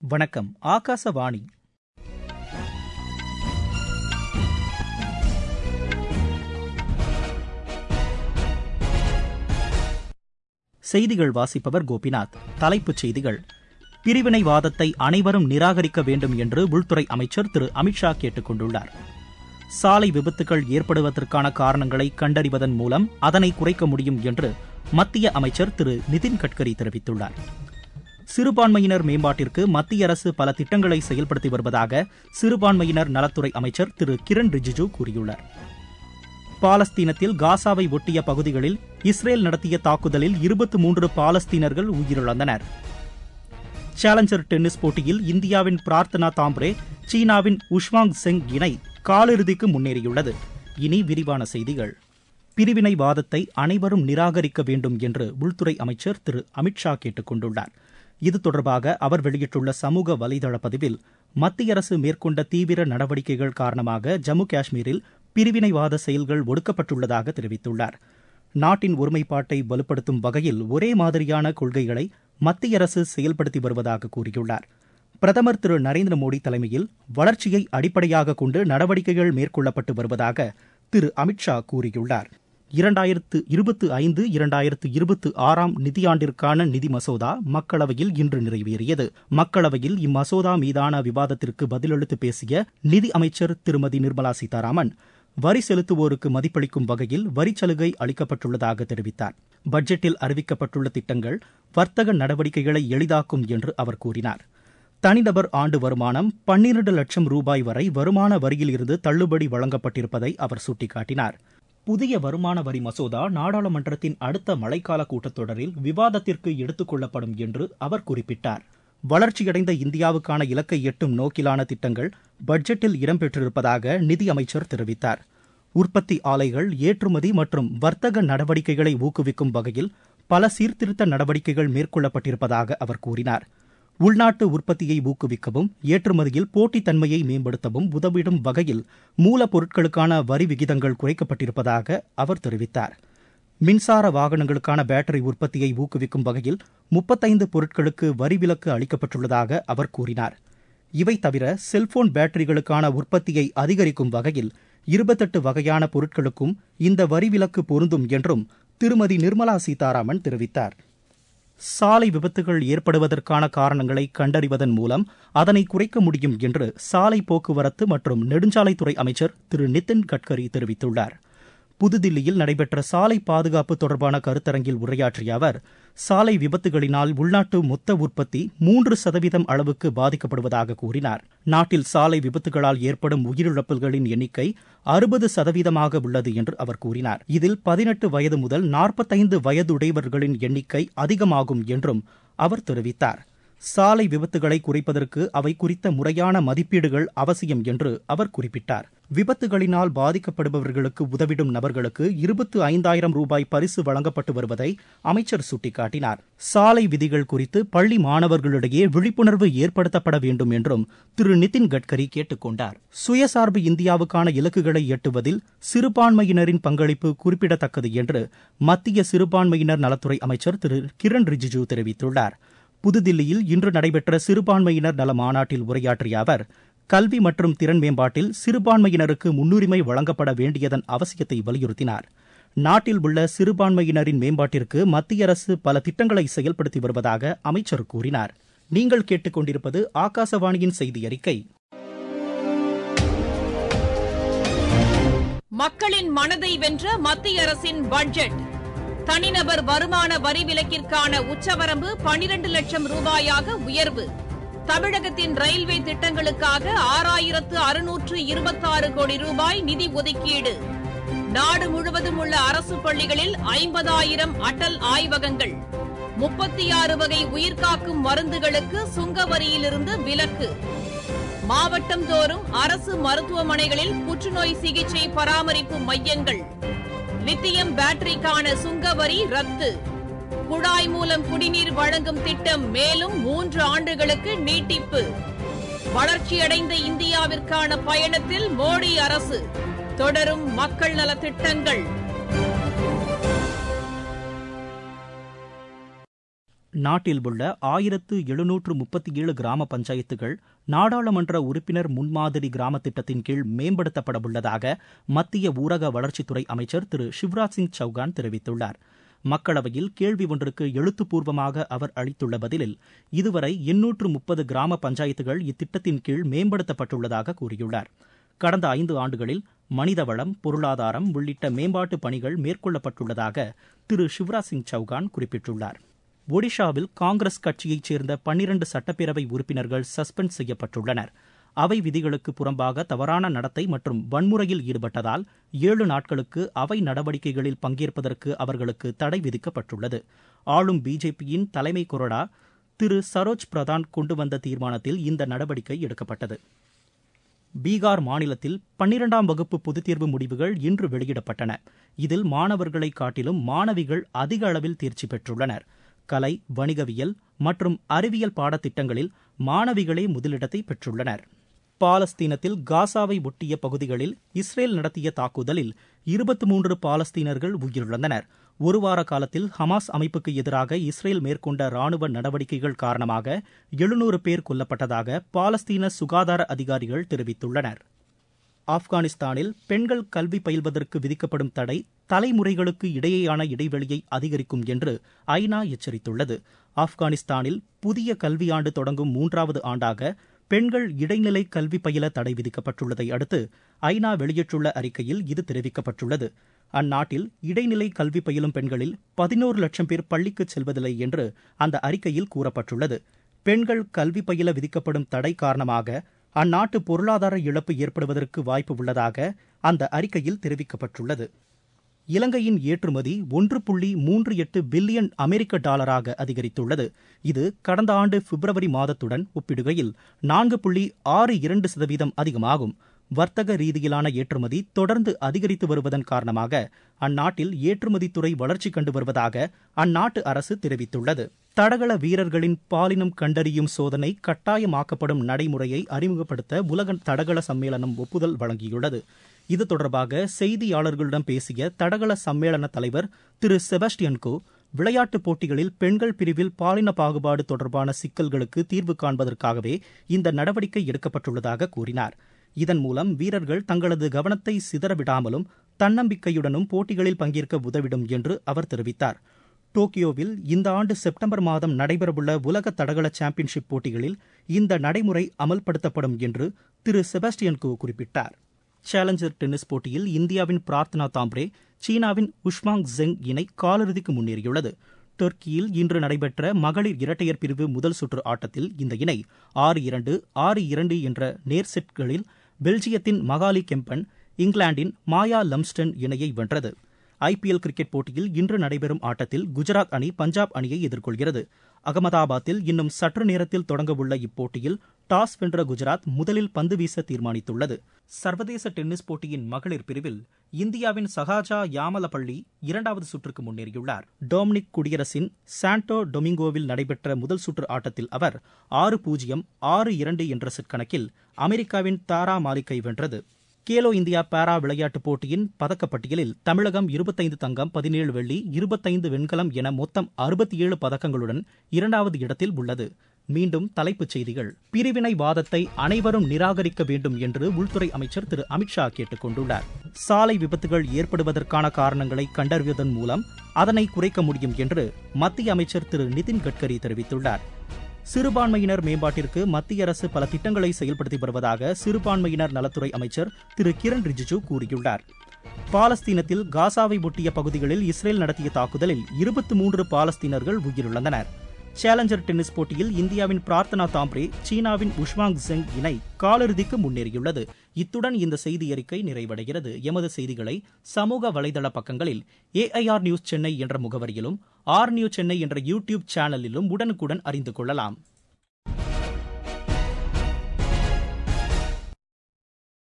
வணக்கம் ஆகாசவாணி செய்திகள் வாசிப்பவர் கோபிநாத் தலைப்புச் செய்திகள் பிரிவினைவாதத்தை அனைவரும் நிராகரிக்க வேண்டும் என்று உள்துறை அமைச்சர் திரு அமித்ஷா கேட்டுக் கொண்டுள்ளார் சாலை விபத்துகள் ஏற்படுவதற்கான காரணங்களை கண்டறிவதன் மூலம் அதனை குறைக்க முடியும் என்று மத்திய அமைச்சர் திரு நிதின் கட்கரி தெரிவித்துள்ளார் சிறுபான்மையினர் மேம்பாட்டிற்கு மத்திய அரசு பல திட்டங்களை செயல்படுத்தி வருவதாக சிறுபான்மையினர் நலத்துறை அமைச்சர் திரு கிரண் ரிஜிஜு கூறியுள்ளார் பாலஸ்தீனத்தில் காசாவை ஒட்டிய பகுதிகளில் இஸ்ரேல் நடத்திய தாக்குதலில் இருபத்தி மூன்று பாலஸ்தீனர்கள் உயிரிழந்தனர் சேலஞ்சர் டென்னிஸ் போட்டியில் இந்தியாவின் பிரார்த்தனா தாம்ரே சீனாவின் உஷ்வாங் செங் இணை காலிறுதிக்கு முன்னேறியுள்ளது இனி விரிவான செய்திகள் பிரிவினைவாதத்தை அனைவரும் நிராகரிக்க வேண்டும் என்று உள்துறை அமைச்சர் திரு அமித்ஷா கேட்டுக் கொண்டுள்ளார் இது தொடர்பாக அவர் வெளியிட்டுள்ள சமூக வலைதள பதிவில் மத்திய அரசு மேற்கொண்ட தீவிர நடவடிக்கைகள் காரணமாக ஜம்மு காஷ்மீரில் பிரிவினைவாத செயல்கள் ஒடுக்கப்பட்டுள்ளதாக தெரிவித்துள்ளார் நாட்டின் ஒருமைப்பாட்டை வலுப்படுத்தும் வகையில் ஒரே மாதிரியான கொள்கைகளை மத்திய அரசு செயல்படுத்தி வருவதாக கூறியுள்ளார் பிரதமர் திரு நரேந்திர மோடி தலைமையில் வளர்ச்சியை அடிப்படையாக கொண்டு நடவடிக்கைகள் மேற்கொள்ளப்பட்டு வருவதாக திரு அமித்ஷா கூறியுள்ளார் இரண்டாயிரத்து இருபத்து ஐந்து இரண்டாயிரத்து இருபத்து ஆறாம் நிதியாண்டிற்கான நிதி மசோதா மக்களவையில் இன்று நிறைவேறியது மக்களவையில் இம்மசோதா மீதான விவாதத்திற்கு பதிலளித்து பேசிய நிதி அமைச்சர் திருமதி நிர்மலா சீதாராமன் வரி செலுத்துவோருக்கு மதிப்பளிக்கும் வகையில் வரிச்சலுகை அளிக்கப்பட்டுள்ளதாக தெரிவித்தார் பட்ஜெட்டில் அறிவிக்கப்பட்டுள்ள திட்டங்கள் வர்த்தக நடவடிக்கைகளை எளிதாக்கும் என்று அவர் கூறினார் தனிநபர் ஆண்டு வருமானம் பன்னிரண்டு லட்சம் ரூபாய் வரை வருமான வரியில் இருந்து தள்ளுபடி வழங்கப்பட்டிருப்பதை அவர் சுட்டிக்காட்டினார் புதிய வருமான வரி மசோதா நாடாளுமன்றத்தின் அடுத்த மழைக்கால கூட்டத்தொடரில் விவாதத்திற்கு எடுத்துக் கொள்ளப்படும் என்று அவர் குறிப்பிட்டார் வளர்ச்சியடைந்த இந்தியாவுக்கான இலக்கை எட்டும் நோக்கிலான திட்டங்கள் பட்ஜெட்டில் இடம்பெற்றிருப்பதாக நிதியமைச்சர் தெரிவித்தார் உற்பத்தி ஆலைகள் ஏற்றுமதி மற்றும் வர்த்தக நடவடிக்கைகளை ஊக்குவிக்கும் வகையில் பல சீர்திருத்த நடவடிக்கைகள் மேற்கொள்ளப்பட்டிருப்பதாக அவர் கூறினார் உள்நாட்டு உற்பத்தியை ஊக்குவிக்கவும் ஏற்றுமதியில் போட்டித்தன்மையை மேம்படுத்தவும் உதவிடும் வகையில் மூலப்பொருட்களுக்கான வரி விகிதங்கள் குறைக்கப்பட்டிருப்பதாக அவர் தெரிவித்தார் மின்சார வாகனங்களுக்கான பேட்டரி உற்பத்தியை ஊக்குவிக்கும் வகையில் முப்பத்தைந்து பொருட்களுக்கு வரி விலக்கு அளிக்கப்பட்டுள்ளதாக அவர் கூறினார் இவை தவிர செல்போன் பேட்டரிகளுக்கான உற்பத்தியை அதிகரிக்கும் வகையில் இருபத்தெட்டு வகையான பொருட்களுக்கும் இந்த வரி விலக்கு பொருந்தும் என்றும் திருமதி நிர்மலா சீதாராமன் தெரிவித்தார் சாலை விபத்துகள் ஏற்படுவதற்கான காரணங்களை கண்டறிவதன் மூலம் அதனை குறைக்க முடியும் என்று சாலை போக்குவரத்து மற்றும் நெடுஞ்சாலைத்துறை அமைச்சர் திரு நிதின் கட்கரி தெரிவித்துள்ளார் புதுதில்லியில் நடைபெற்ற சாலை பாதுகாப்பு தொடர்பான கருத்தரங்கில் உரையாற்றிய அவர் சாலை விபத்துகளினால் உள்நாட்டு மொத்த உற்பத்தி மூன்று சதவீதம் அளவுக்கு பாதிக்கப்படுவதாக கூறினார் நாட்டில் சாலை விபத்துகளால் ஏற்படும் உயிரிழப்புகளின் எண்ணிக்கை அறுபது சதவீதமாக உள்ளது என்று அவர் கூறினார் இதில் பதினெட்டு வயது முதல் நாற்பத்தைந்து வயதுடையவர்களின் எண்ணிக்கை அதிகமாகும் என்றும் அவர் தெரிவித்தார் சாலை விபத்துகளை குறைப்பதற்கு அவை குறித்த முறையான மதிப்பீடுகள் அவசியம் என்று அவர் குறிப்பிட்டார் விபத்துகளினால் பாதிக்கப்படுபவர்களுக்கு உதவிடும் நபர்களுக்கு இருபத்து ஐந்தாயிரம் ரூபாய் பரிசு வழங்கப்பட்டு வருவதை அமைச்சர் சுட்டிக்காட்டினார் சாலை விதிகள் குறித்து பள்ளி மாணவர்களிடையே விழிப்புணர்வு ஏற்படுத்தப்பட வேண்டும் என்றும் திரு நிதின் கட்கரி கேட்டுக் கொண்டார் சுயசார்பு இந்தியாவுக்கான இலக்குகளை எட்டுவதில் சிறுபான்மையினரின் பங்களிப்பு குறிப்பிடத்தக்கது என்று மத்திய சிறுபான்மையினர் நலத்துறை அமைச்சர் திரு கிரண் ரிஜிஜு தெரிவித்துள்ளார் புதுதில்லியில் இன்று நடைபெற்ற சிறுபான்மையினர் நல மாநாட்டில் உரையாற்றிய அவர் கல்வி மற்றும் திறன் மேம்பாட்டில் சிறுபான்மையினருக்கு முன்னுரிமை வழங்கப்பட வேண்டியதன் அவசியத்தை வலியுறுத்தினார் நாட்டில் உள்ள சிறுபான்மையினரின் மேம்பாட்டிற்கு மத்திய அரசு பல திட்டங்களை செயல்படுத்தி வருவதாக அமைச்சர் கூறினார் நீங்கள் கேட்டுக்கொண்டிருப்பது ஆகாசவாணியின் செய்தி அறிக்கை மக்களின் மனதை வென்ற மத்திய அரசின் பட்ஜெட் தனிநபர் வருமான வரி விலக்கிற்கான உச்சவரம்பு பனிரண்டு லட்சம் ரூபாயாக உயர்வு தமிழகத்தின் ரயில்வே திட்டங்களுக்காக ஆறாயிரத்து அறுநூற்று இருபத்தாறு கோடி ரூபாய் நிதி ஒதுக்கீடு நாடு முழுவதும் உள்ள அரசு பள்ளிகளில் ஐம்பதாயிரம் அடல் ஆய்வகங்கள் முப்பத்தி ஆறு வகை உயிர்காக்கும் மருந்துகளுக்கு சுங்க வரியிலிருந்து விலக்கு மாவட்டம் தோறும் அரசு மருத்துவமனைகளில் புற்றுநோய் சிகிச்சை பராமரிப்பு மையங்கள் லித்தியம் பேட்டரிக்கான சுங்க வரி ரத்து குழாய் மூலம் குடிநீர் வழங்கும் திட்டம் மேலும் மூன்று ஆண்டுகளுக்கு நீட்டிப்பு வளர்ச்சியடைந்த இந்தியாவிற்கான பயணத்தில் மோடி அரசு தொடரும் மக்கள் நலத் திட்டங்கள் நாட்டில் உள்ள ஆயிரத்து எழுநூற்று முப்பத்தி ஏழு கிராம பஞ்சாயத்துகள் நாடாளுமன்ற உறுப்பினர் முன்மாதிரி கிராம திட்டத்தின் கீழ் மேம்படுத்தப்பட உள்ளதாக மத்திய ஊரக வளர்ச்சித்துறை அமைச்சர் திரு சிவராஜ் சிங் சௌகான் தெரிவித்துள்ளார் மக்களவையில் கேள்வி ஒன்றுக்கு எழுத்துப்பூர்வமாக அவர் அளித்துள்ள பதிலில் இதுவரை எண்ணூற்று முப்பது கிராம பஞ்சாயத்துகள் இத்திட்டத்தின் கீழ் மேம்படுத்தப்பட்டுள்ளதாக கூறியுள்ளார் கடந்த ஐந்து ஆண்டுகளில் மனிதவளம் பொருளாதாரம் உள்ளிட்ட மேம்பாட்டு பணிகள் மேற்கொள்ளப்பட்டுள்ளதாக திரு சிவராஜ் சிங் சௌகான் குறிப்பிட்டுள்ளார் ஒடிஷாவில் காங்கிரஸ் கட்சியைச் சேர்ந்த பன்னிரண்டு சட்டப்பேரவை உறுப்பினர்கள் சஸ்பெண்ட் செய்யப்பட்டுள்ளனர் அவை விதிகளுக்கு புறம்பாக தவறான நடத்தை மற்றும் வன்முறையில் ஈடுபட்டதால் ஏழு நாட்களுக்கு அவை நடவடிக்கைகளில் பங்கேற்பதற்கு அவர்களுக்கு தடை விதிக்கப்பட்டுள்ளது ஆளும் பிஜேபியின் தலைமை கொறடா திரு சரோஜ் பிரதான் கொண்டு வந்த தீர்மானத்தில் இந்த நடவடிக்கை எடுக்கப்பட்டது பீகார் மாநிலத்தில் பன்னிரண்டாம் வகுப்பு பொதுத்தேர்வு முடிவுகள் இன்று வெளியிடப்பட்டன இதில் மாணவர்களை காட்டிலும் மாணவிகள் அதிக அளவில் தேர்ச்சி பெற்றுள்ளனர் கலை வணிகவியல் மற்றும் அறிவியல் பாடத்திட்டங்களில் மாணவிகளே முதலிடத்தை பெற்றுள்ளனர் பாலஸ்தீனத்தில் காசாவை ஒட்டிய பகுதிகளில் இஸ்ரேல் நடத்திய தாக்குதலில் இருபத்தி மூன்று பாலஸ்தீனர்கள் உயிரிழந்தனர் ஒரு வார காலத்தில் ஹமாஸ் அமைப்புக்கு எதிராக இஸ்ரேல் மேற்கொண்ட ராணுவ நடவடிக்கைகள் காரணமாக எழுநூறு பேர் கொல்லப்பட்டதாக பாலஸ்தீன சுகாதார அதிகாரிகள் தெரிவித்துள்ளனர் ஆப்கானிஸ்தானில் பெண்கள் கல்வி பயில்வதற்கு விதிக்கப்படும் தடை தலைமுறைகளுக்கு இடையேயான இடைவெளியை அதிகரிக்கும் என்று ஐநா எச்சரித்துள்ளது ஆப்கானிஸ்தானில் புதிய கல்வியாண்டு தொடங்கும் மூன்றாவது ஆண்டாக பெண்கள் இடைநிலை கல்வி பயில தடை விதிக்கப்பட்டுள்ளதை அடுத்து ஐநா வெளியிட்டுள்ள அறிக்கையில் இது தெரிவிக்கப்பட்டுள்ளது அந்நாட்டில் இடைநிலை கல்வி பயிலும் பெண்களில் பதினோரு லட்சம் பேர் பள்ளிக்கு செல்வதில்லை என்று அந்த அறிக்கையில் கூறப்பட்டுள்ளது பெண்கள் கல்வி பயில விதிக்கப்படும் தடை காரணமாக அந்நாட்டு பொருளாதார இழப்பு ஏற்படுவதற்கு வாய்ப்பு உள்ளதாக அந்த அறிக்கையில் தெரிவிக்கப்பட்டுள்ளது இலங்கையின் ஏற்றுமதி ஒன்று புள்ளி மூன்று எட்டு பில்லியன் அமெரிக்க டாலராக அதிகரித்துள்ளது இது கடந்த ஆண்டு பிப்ரவரி மாதத்துடன் ஒப்பிடுகையில் நான்கு புள்ளி ஆறு இரண்டு சதவீதம் அதிகமாகும் வர்த்தக ரீதியிலான ஏற்றுமதி தொடர்ந்து அதிகரித்து வருவதன் காரணமாக அந்நாட்டில் ஏற்றுமதித்துறை வளர்ச்சி கண்டு வருவதாக அந்நாட்டு அரசு தெரிவித்துள்ளது தடகள வீரர்களின் பாலினம் கண்டறியும் சோதனை கட்டாயமாக்கப்படும் நடைமுறையை அறிமுகப்படுத்த உலக தடகள சம்மேளனம் ஒப்புதல் வழங்கியுள்ளது இது தொடர்பாக செய்தியாளர்களிடம் பேசிய தடகள சம்மேளன தலைவர் திரு செபாஸ்டியன் கோ விளையாட்டுப் போட்டிகளில் பெண்கள் பிரிவில் பாலின பாகுபாடு தொடர்பான சிக்கல்களுக்கு தீர்வு காண்பதற்காகவே இந்த நடவடிக்கை எடுக்கப்பட்டுள்ளதாக கூறினார் இதன் மூலம் வீரர்கள் தங்களது கவனத்தை சிதறவிடாமலும் தன்னம்பிக்கையுடனும் போட்டிகளில் பங்கேற்க உதவிடும் என்று அவர் தெரிவித்தார் டோக்கியோவில் இந்த ஆண்டு செப்டம்பர் மாதம் நடைபெறவுள்ள உலக தடகள சாம்பியன்ஷிப் போட்டிகளில் இந்த நடைமுறை அமல்படுத்தப்படும் என்று திரு செபாஸ்டியன் கோ குறிப்பிட்டார் சேலஞ்சர் டென்னிஸ் போட்டியில் இந்தியாவின் பிரார்த்தனா தாம்ரே சீனாவின் உஷ்மாங் ஜெங் இணை காலிறுதிக்கு முன்னேறியுள்ளது டர்க்கியில் இன்று நடைபெற்ற மகளிர் இரட்டையர் பிரிவு முதல் சுற்று ஆட்டத்தில் இந்த இணை ஆறு இரண்டு ஆறு இரண்டு என்ற நேர் செட்களில் பெல்ஜியத்தின் மகாலி கெம்பன் இங்கிலாந்தின் மாயா லம்ஸ்டன் இணையை வென்றது ஐபிஎல் கிரிக்கெட் போட்டியில் இன்று நடைபெறும் ஆட்டத்தில் குஜராத் அணி பஞ்சாப் அணியை எதிர்கொள்கிறது அகமதாபாத்தில் இன்னும் சற்று நேரத்தில் தொடங்கவுள்ள இப்போட்டியில் டாஸ் வென்ற குஜராத் முதலில் பந்து வீச தீர்மானித்துள்ளது சர்வதேச டென்னிஸ் போட்டியின் மகளிர் பிரிவில் இந்தியாவின் சகாஜா யாமலப்பள்ளி இரண்டாவது சுற்றுக்கு முன்னேறியுள்ளார் டொமினிக் குடியரசின் சாண்டோ டொமிங்கோவில் நடைபெற்ற முதல் சுற்று ஆட்டத்தில் அவர் ஆறு பூஜ்ஜியம் ஆறு இரண்டு என்ற செட் கணக்கில் அமெரிக்காவின் தாரா மாலிக்கை வென்றது கேலோ இந்தியா பாரா விளையாட்டுப் போட்டியின் பதக்கப்பட்டியலில் தமிழகம் இருபத்தைந்து தங்கம் பதினேழு வெள்ளி இருபத்தைந்து வெண்கலம் என மொத்தம் அறுபத்தி ஏழு பதக்கங்களுடன் இரண்டாவது இடத்தில் உள்ளது மீண்டும் தலைப்புச் செய்திகள் பிரிவினைவாதத்தை அனைவரும் நிராகரிக்க வேண்டும் என்று உள்துறை அமைச்சர் திரு அமித்ஷா கேட்டுக் கொண்டுள்ளார் சாலை விபத்துகள் ஏற்படுவதற்கான காரணங்களை கண்டறிவதன் மூலம் அதனை குறைக்க முடியும் என்று மத்திய அமைச்சர் திரு நிதின் கட்கரி தெரிவித்துள்ளார் சிறுபான்மையினர் மேம்பாட்டிற்கு மத்திய அரசு பல திட்டங்களை செயல்படுத்தி வருவதாக சிறுபான்மையினர் நலத்துறை அமைச்சர் திரு கிரண் ரிஜிஜு கூறியுள்ளார் பாலஸ்தீனத்தில் காசாவை ஒட்டிய பகுதிகளில் இஸ்ரேல் நடத்திய தாக்குதலில் இருபத்தி மூன்று பாலஸ்தீனர்கள் உயிரிழந்தனர் சேலஞ்சர் டென்னிஸ் போட்டியில் இந்தியாவின் பிரார்த்தனா தாம்ரே சீனாவின் உஷ்மாங் ஜெங் இணை காலிறுதிக்கு முன்னேறியுள்ளது இத்துடன் இந்த செய்தி அறிக்கை நிறைவடைகிறது எமது செய்திகளை சமூக வலைதள பக்கங்களில் ஏஐஆர் நியூஸ் சென்னை என்ற முகவரியிலும் ஆர் நியூஸ் சென்னை என்ற யூடியூப் சேனலிலும் உடனுக்குடன் அறிந்து கொள்ளலாம்